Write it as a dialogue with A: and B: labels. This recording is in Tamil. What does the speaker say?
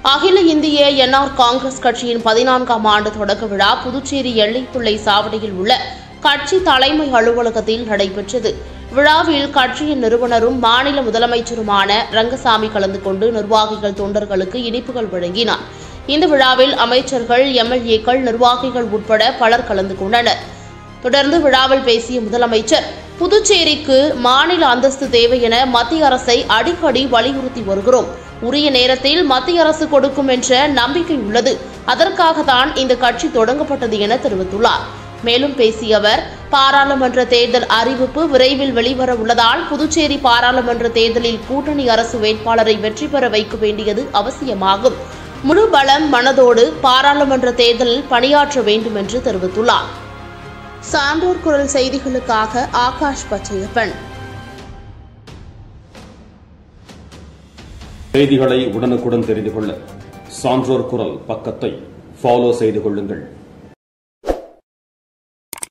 A: அகில இந்திய என்ஆர் காங்கிரஸ் கட்சியின் பதினான்காம் ஆண்டு தொடக்க விழா புதுச்சேரி எல்லைப்புள்ளை சாவடியில் உள்ள கட்சி தலைமை அலுவலகத்தில் நடைபெற்றது விழாவில் கட்சியின் நிறுவனரும் மாநில முதலமைச்சருமான ரங்கசாமி கலந்து கொண்டு நிர்வாகிகள் தொண்டர்களுக்கு இனிப்புகள் வழங்கினார் இந்த விழாவில் அமைச்சர்கள் எம்எல்ஏக்கள் நிர்வாகிகள் உட்பட பலர் கலந்து கொண்டனர் தொடர்ந்து விழாவில் பேசிய முதலமைச்சர் புதுச்சேரிக்கு மாநில அந்தஸ்து தேவை என மத்திய அரசை அடிக்கடி வலியுறுத்தி வருகிறோம் உரிய நேரத்தில் மத்திய அரசு கொடுக்கும் என்ற நம்பிக்கை உள்ளது அதற்காகத்தான் இந்த கட்சி தொடங்கப்பட்டது என தெரிவித்துள்ளார் மேலும் பேசிய அவர் பாராளுமன்ற தேர்தல் அறிவிப்பு விரைவில் வெளிவர உள்ளதால் புதுச்சேரி பாராளுமன்ற தேர்தலில் கூட்டணி அரசு வேட்பாளரை வெற்றி பெற வைக்க வேண்டியது அவசியமாகும் முழு பலம் மனதோடு பாராளுமன்ற தேர்தலில் பணியாற்ற வேண்டும் என்று தெரிவித்துள்ளார் சான்றோர் குரல் செய்திகளுக்காக ஆகாஷ் பச்சையப்பன்
B: செய்திகளை உடனுக்குடன் தெரிந்து கொள்ள சான்றோர் குரல் பக்கத்தை ஃபாலோ செய்து கொள்ளுங்கள்